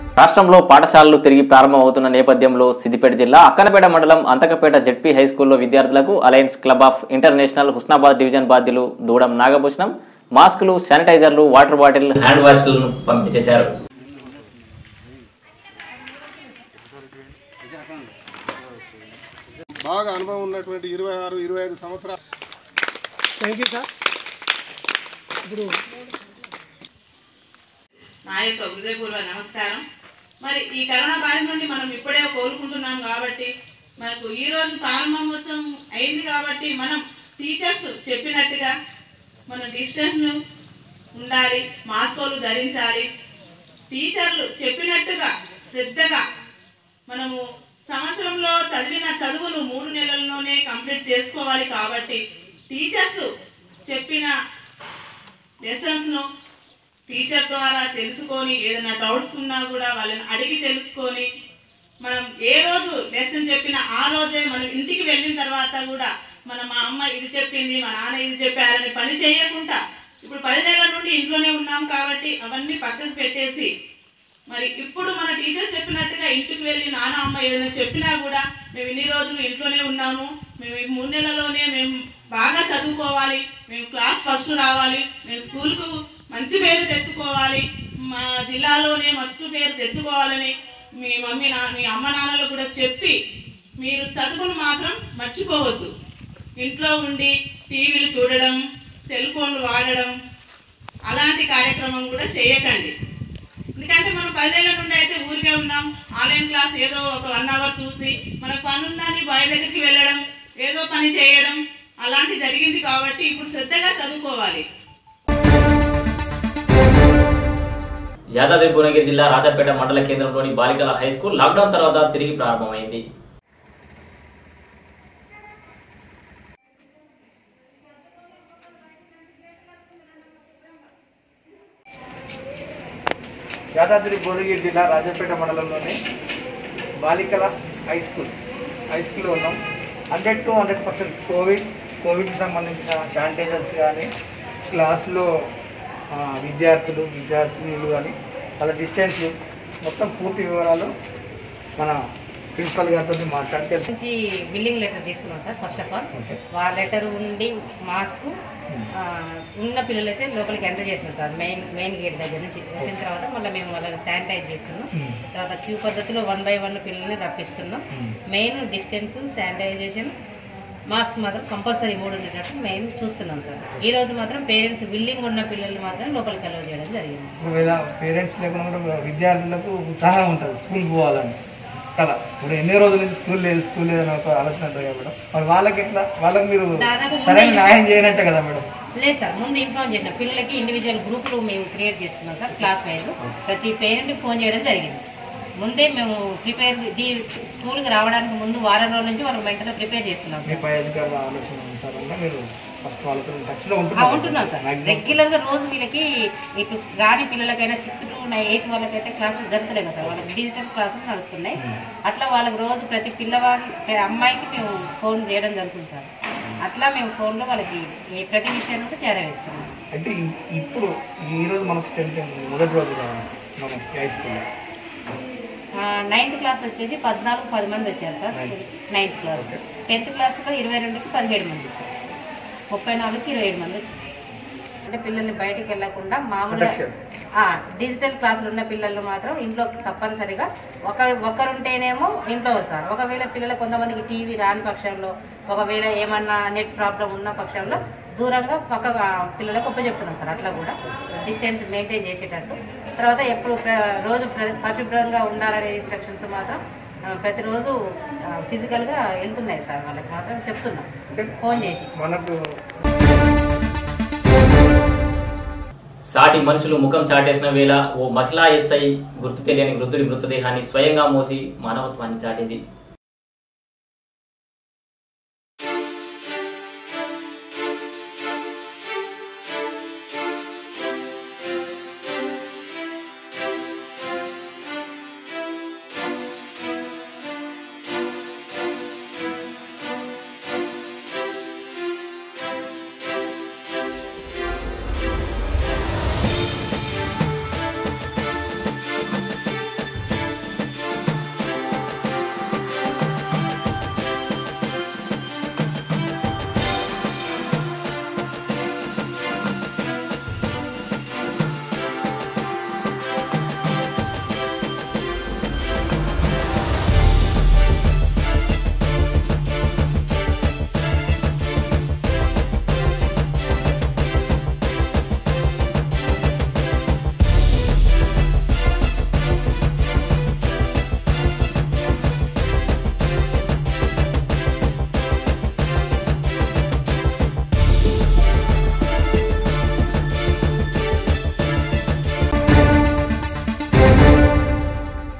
రాష్ట్రంలో పాఠశాలలు తిరిగి ప్రారంభమవుతున్న నేపథ్యంలో సిద్దిపేట జిల్లా అక్కనపేట మండలం అంతకపేట జడ్పీ హై స్కూల్లో విద్యార్థులకు alliance club of international Husnabad division బాధ్యులు దూడం నాగభూషణం మాస్కులు శానిటైజర్లు వాటర్ బాటిల్ హ్యాండ్ వాష్లను పంపిణీ చేశారు బాగా అనుభవం ఉన్నటువంటి ఇరవై ఆరు ఇరవై ఐదు సంవత్సరాలు థ్యాంక్ యూ సార్ ఇప్పుడు నా యొక్క హృదయపూర్వక నమస్కారం మరి ఈ కరోనా బారి నుండి మనం ఇప్పుడే కోలుకుంటున్నాం కాబట్టి మనకు ఈ రోజు ప్రారంభోత్సవం అయింది కాబట్టి మనం టీచర్స్ చెప్పినట్టుగా మన డిస్టెన్స్ ఉండాలి మాస్కోలు ధరించాలి టీచర్లు చెప్పినట్టుగా శ్రద్ధగా మనము సంవత్సరంలో చదివిన చదువును మూడు నెలల్లోనే కంప్లీట్ చేసుకోవాలి కాబట్టి టీచర్స్ చెప్పిన లెసన్స్ను టీచర్ ద్వారా తెలుసుకొని ఏదైనా డౌట్స్ ఉన్నా కూడా వాళ్ళని అడిగి తెలుసుకొని మనం ఏ రోజు లెసన్ చెప్పినా ఆ రోజే మనం ఇంటికి వెళ్ళిన తర్వాత కూడా మన మా అమ్మ ఇది చెప్పింది మా నాన్న ఇది చెప్పారని పని చేయకుండా ఇప్పుడు పది నెలల నుండి ఇంట్లోనే ఉన్నాం కాబట్టి అవన్నీ పక్కకు పెట్టేసి మరి ఇప్పుడు మన టీచర్ చెప్పినట్టుగా ఇంటికి వెళ్ళి నాన్న అమ్మ ఏదైనా చెప్పినా కూడా మేము ఇన్ని రోజులు ఇంట్లోనే ఉన్నాము మేము ఈ మూడు నెలల్లోనే మేము బాగా చదువుకోవాలి మేము క్లాస్ ఫస్ట్ రావాలి మేము స్కూల్కు మంచి పేరు తెచ్చుకోవాలి మా జిల్లాలోనే మస్తు పేరు తెచ్చుకోవాలని మీ మమ్మీ నా మీ అమ్మ నాన్నలు కూడా చెప్పి మీరు చదువును మాత్రం మర్చిపోవద్దు ఇంట్లో ఉండి టీవీలు చూడడం సెల్ ఫోన్లు వాడడం అలాంటి కార్యక్రమం కూడా చేయకండి ఎందుకంటే మనం పదేళ్ల నుండి అయితే ఊరికే ఉన్నాం ఆన్లైన్ క్లాస్ ఏదో ఒక వన్ అవర్ చూసి మనకు పని ఉందని బాయ్ దగ్గరికి వెళ్ళడం ఏదో పని చేయడం అలాంటి జరిగింది కాబట్టి ఇప్పుడు శ్రద్ధగా చదువుకోవాలి యాదాద్రి భువనగిరి జిల్లా రాజాపేట మండల కేంద్రంలోని బాలికల హై స్కూల్ లాక్డౌన్ తర్వాత తిరిగి ప్రారంభమైంది యాదాద్రి భువనగిరి జిల్లా రాజపేట మండలంలోని బాలికల హై స్కూల్ హై స్కూల్లో ఉన్నాం hundred to hundred percent covid కోవిడ్కి సంబంధించిన శానిటైజర్స్ కానీ క్లాస్లో ఆ, విద్యార్థులు విద్యార్థినులు కానీ వాళ్ళ డిస్టెన్స్ మొత్తం పూర్తి వివరాలు మన ప్రిన్సిపల్ గారితో మాట్లాడితే నుంచి బిల్లింగ్ లెటర్ తీసుకున్నాం సార్ ఫస్ట్ ఆఫ్ ఆల్ ఆ లెటర్ ఉండి మాస్క్ ఆ, ఉన్న పిల్లలైతే లోపలికి ఎంటర్ చేస్తున్నాం సార్ మెయిన్ మెయిన్ గేట్ దగ్గర నుంచి వచ్చిన తర్వాత మళ్ళీ మేము వాళ్ళని శానిటైజ్ చేస్తున్నాం తర్వాత క్యూ పద్ధతిలో వన్ బై వన్ పిల్లల్ని రప్పిస్తున్నాం మెయిన్ డిస్టెన్స్ శానిటైజేషన్ మాస్క్ మాత్రం కంపల్సరీ మూడు ఉండేటట్టు మెయిన్ చూస్తున్నాం సార్ ఈ రోజు మాత్రం పేరెంట్స్ బిల్లింగ్ ఉన్న పిల్లల్ని మాత్రం లోపలికి అలౌ చేయడం జరిగింది ఒకవేళ పేరెంట్స్ లేకుండా కూడా విద్యార్థులకు ఉత్సాహం ఉంటుంది స్కూల్కి పోవాలని కదా ఇప్పుడు ఎన్ని రోజుల నుంచి స్కూల్ లేదు స్కూల్ లేదు అని ఒక ఆలోచన ఉంటుంది కదా మేడం మరి వాళ్ళకి ఎట్లా వాళ్ళకి మీరు దాదాపు సరైన న్యాయం చేయనట్టే కదా మేడం లేదు సార్ ముందు ఇన్ఫార్మ్ చేసిన పిల్లలకి ఇండివిజువల్ గ్రూపులు మేము క్రియేట్ చేస్తున్నాం సార్ క్లాస్ వైజ్ ప్రతి పేరెంట్కి ఫోన్ చేయడం జరిగింది ముందే మేము ప్రిపేర్ దీ స్కూల్కి రావడానికి ముందు వారం రోజుల నుంచి వాళ్ళకి వెంటనే ప్రిపేర్ చేస్తున్నాం మీ సార్ పై అధికారుల ఆలోచన ఉంటారన్నా మీరు ఫస్ట్ వాళ్ళతో టచ్లో ఆ, ఉంటున్నారు ఉంటున్నాం సార్ Maximum. రెగ్యులర్గా రోజు వీళ్ళకి ఇటు రాని పిల్లలకైనా సిక్స్త్ టు ఎయిత్ వాళ్ళకైతే క్లాసెస్ జరుగుతలేదు కదా వాళ్ళకి డిజిటల్ క్లాసెస్ నడుస్తున్నాయి అట్లా వాళ్ళకి రోజు ప్రతి పిల్లవాడి ప్ర- అమ్మాయికి మేము ఫోన్ చేయడం జరుగుతుంది సార్ అట్లా మేము ఫోన్లో వాళ్ళకి ఏ ప్రతి విషయాన్ని కూడా చేరవేస్తున్నాం అయితే ఇ- ఇప్పుడు ఈ రోజు మనకు స్ట్రెంత్ మొదటి రోజు కదా మనం హై స్కూల్ నైన్త్ క్లాస్ వచ్చేసి పద్నాలుగు పది మంది వచ్చారు సార్ నైన్త్ క్లాస్ టెన్త్ క్లాస్లో ఇరవై రెండుకి పదిహేడు మంది వచ్చారు ముప్పై నాలుగుకి ఇరవై ఏడు మంది వచ్చారు అంటే పిల్లల్ని బయటికి వెళ్ళకుండా మామూలుగా Protection. ఆ, డిజిటల్ క్లాసులు ఉన్న పిల్లలు మాత్రం ఇంట్లో తప్పనిసరిగా ఒక ఒకరుంటేనేమో ఇంట్లో సార్ ఒకవేళ పిల్లలు కొంతమందికి టీవీ రాని పక్షంలో ఒకవేళ ఏమన్నా నెట్ ప్రాబ్లం ఉన్న పక్షంలో దూరంగా పక్క పిల్లలకు ఒప్పచెప్తున్నాం సార్ అట్లా కూడా డిస్టెన్స్ మెయింటైన్ చేసేటట్టు తర్వాత ఎప్పుడు ప్ర- రోజు ప్ర- పరిశుభ్రంగా ఉండాలనే ఇన్స్ట్రక్షన్స్ మాత్రం ఆ, ప్రతిరోజు ఫిజికల్గా వెళ్తున్నాయి సార్ వాళ్ళకి మాత్రం చెప్తున్నాం ఫోన్ చేసి మనకు సాటి మనుషులు ముఖం చాటేసిన వేళ ఓ మహిళా ఎస్ఐ గుర్తు తెలియని వృద్ధుడి మృతదేహాన్ని స్వయంగా మోసి మానవత్వాన్ని చాటింది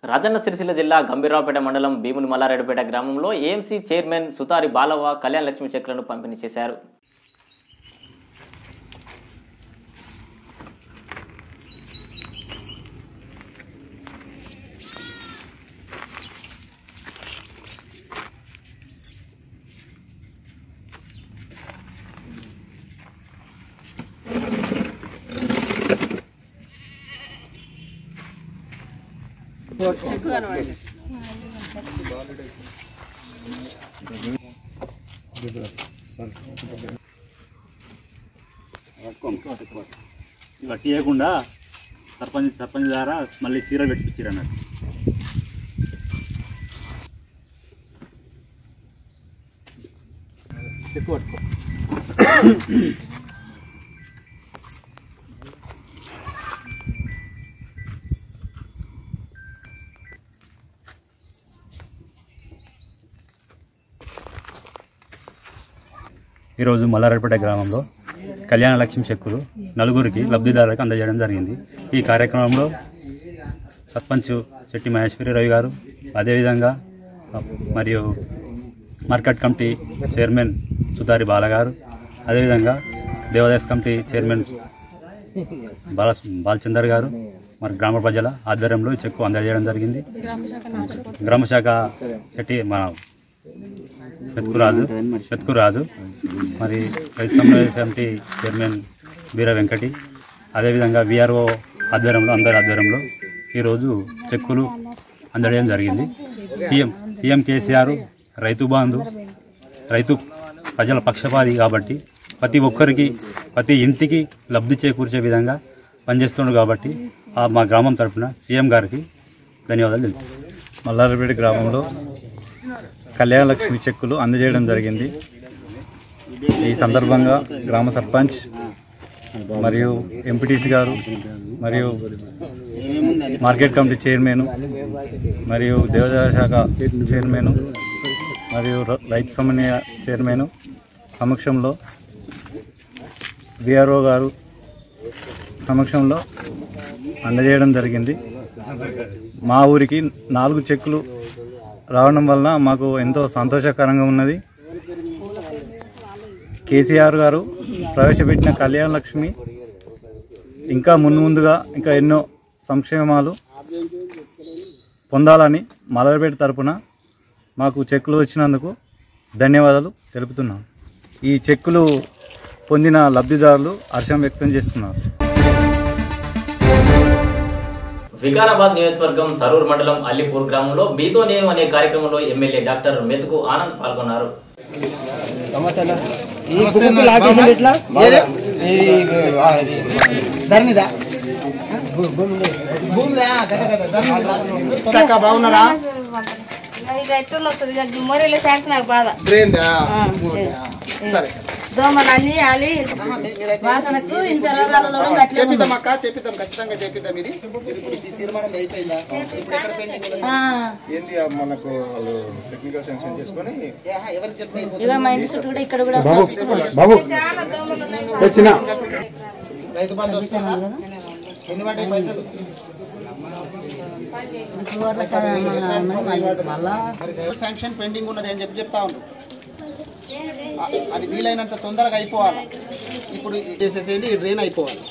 రాజన్న సిరిసిల్ల జిల్లా గంభీరావుపేట మండలం భీముని మల్లారెడ్డిపేట గ్రామంలో ఏఎంసీ చైర్మన్ సుతారి బాలవ్వ కళ్యాణ లక్ష్మి చెక్లను పంపిణీ చేశారు వట్టి చేయకుండా సర్పంచ్ సర్పంచ్ ద్వారా మళ్ళీ చీరలు పెట్టించారు అన్నట్టు చెక్కు పట్టుకో ఈరోజు మల్లారెడ్డిపేట గ్రామంలో కళ్యాణ లక్ష్మి చెక్కులు నలుగురికి లబ్ధిదారులకు అందజేయడం జరిగింది ఈ కార్యక్రమంలో సర్పంచ్ చెట్టి మహేశ్వరి రవి గారు అదేవిధంగా మరియు market committee chairman Sutari Bala గారు అదేవిధంగా దేవాదాయ కమిటీ చైర్మన్ బాల బాలచందర్ గారు మరి గ్రామ ప్రజల ఆధ్వర్యంలో ఈ చెక్కు అందజేయడం జరిగింది గ్రామ శాఖ చెట్టి మన పెత్కురాజు పెత్కురాజు మరి రైతు సమన్వయ సమితి చైర్మన్ వీర వెంకటి అదేవిధంగా విఆర్ఓ ఆధ్వర్యంలో అందరి ఆధ్వర్యంలో ఈరోజు చెక్కులు అందజేయడం జరిగింది సీఎం సీఎం కేసీఆర్ రైతు బంధు రైతు ప్రజల పక్షపాతి కాబట్టి ప్రతి ఒక్కరికి ప్రతి ఇంటికి లబ్ధి చేకూర్చే విధంగా పనిచేస్తున్నాడు కాబట్టి ఆ మా గ్రామం తరపున సీఎం గారికి ధన్యవాదాలు తెలుపు మల్లారపేట గ్రామంలో కళ్యాణ లక్ష్మి చెక్కులు అందజేయడం జరిగింది ఈ సందర్భంగా గ్రామ సర్పంచ్ మరియు ఎంపీటీసీ గారు మరియు మార్కెట్ కమిటీ చైర్మన్ మరియు దేవాదాయ శాఖ చైర్మన్ మరియు ర- రైతు సమన్వయ చైర్మన్ సమక్షంలో విఆర్ఓ గారు సమక్షంలో అందజేయడం జరిగింది మా ఊరికి నాలుగు చెక్కులు రావడం వలన మాకు ఎంతో సంతోషకరంగా ఉన్నది కేసీఆర్ గారు ప్రవేశపెట్టిన కళ్యాణ లక్ష్మి ఇంకా ముందు ముందుగా ఇంకా ఎన్నో సంక్షేమాలు పొందాలని మలరపేట తరపున మాకు చెక్కులు వచ్చినందుకు ధన్యవాదాలు తెలుపుతున్నాను ఈ చెక్కులు పొందిన లబ్ధిదారులు హర్షం వ్యక్తం చేస్తున్నారు వికారాబాద్ నియోజకవర్గం తరూర్ మండలం అల్లిపూర్ గ్రామంలో మీతో నేను అనే కార్యక్రమంలో ఎమ్మెల్యే డాక్టర్ మెతుకు ఆనంద్ పాల్గొన్నారు బాగున్నారా ఇక ఎట్లా వస్తుంది ఇక మొరేలో శాంతి నాకు బాధ బ్రెయిన్దా ఆ, సరే దోమలు అన్ని ఆలి వాసనకు ఇంత రోగాలలో గట్లే ఉంది. చెప్పిద్దాం అక్క చెప్పిద్దాం ఖచ్చితంగా చెప్పిద్దాం ఇది ఇది ఇప్పుడు ఈ తీర్మానం అయిపోయిందా ఇప్పుడు ఎక్కడ పెండింగ్ ఉంది? ఆ, ఏంటి ఆ మనకు వాళ్ళు టెక్నికల్ శాంక్షన్ చేసుకొని ఎవరికి చెప్తే అయిపోతుంది? ఇక మా ఇంటి చుట్టూ కూడా ఇక్కడ కూడా చాలా దోమలు ఉన్నాయి రైతు బంధు వస్తుందా ఎన్ని పడ్డాయి పైసలు మరి శాంక్షన్ పెండింగ్ ఉన్నది అని చెప్పి చెప్తా ఉన్నారు ఆ, అది వీలైనంత తొందరగా అయిపోవాలి ఇప్పుడు చేసేసేయండి ఈ డ్రైన్ అయిపోవాలి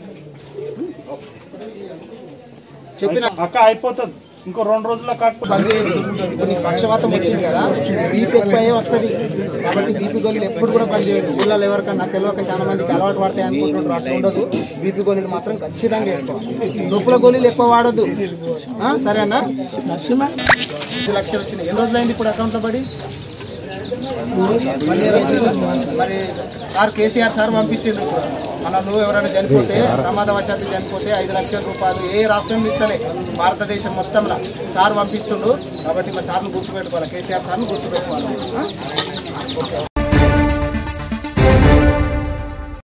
చెప్పిన అక్క అయిపోతుంది ఇంకో రెండు రోజుల్లో కాకపోతే బంద్ చేయొద్దు. కొన్ని పక్షవాతం వచ్చింది కదా బీపీ ఎక్కువ అయ్యే వస్తుంది కాబట్టి బీపీ గోళీలు ఎప్పుడు కూడా బంద్ చేయొద్దు ఊళ్ళలో ఎవరికన్నా తెలియక చాలా మందికి అలవాటు పడతాయి అనుకుంటుంటారు అట్లా ఉండదు బీపీ గోళీలు మాత్రం ఖచ్చితంగా వేసుకోవాలి నొప్పుల గోళీలు ఎక్కువ వాడొద్దు ఆ, సరేనా ఐదు లక్షలు వచ్చినాయి ఎన్ని రోజులైంది ఇప్పుడు అకౌంట్లో పడి వన్ ఇయర్ అవుతుందా? మరి సార్ కేసీఆర్ సార్ పంపించిండ్రు ఇప్పుడు మనలో ఎవరైనా చనిపోతే ప్రమాదవశాత్తు చనిపోతే ఐదు లక్షల రూపాయలు ఏ రాష్ట్రంలో ఇస్తలే భారతదేశం మొత్తంలో సార్ పంపిస్తుండు కాబట్టి మా సార్ను గుర్తుపెట్టుకోవాలి కేసీఆర్ సార్ను గుర్తుపెట్టుకోవాలి ఆ?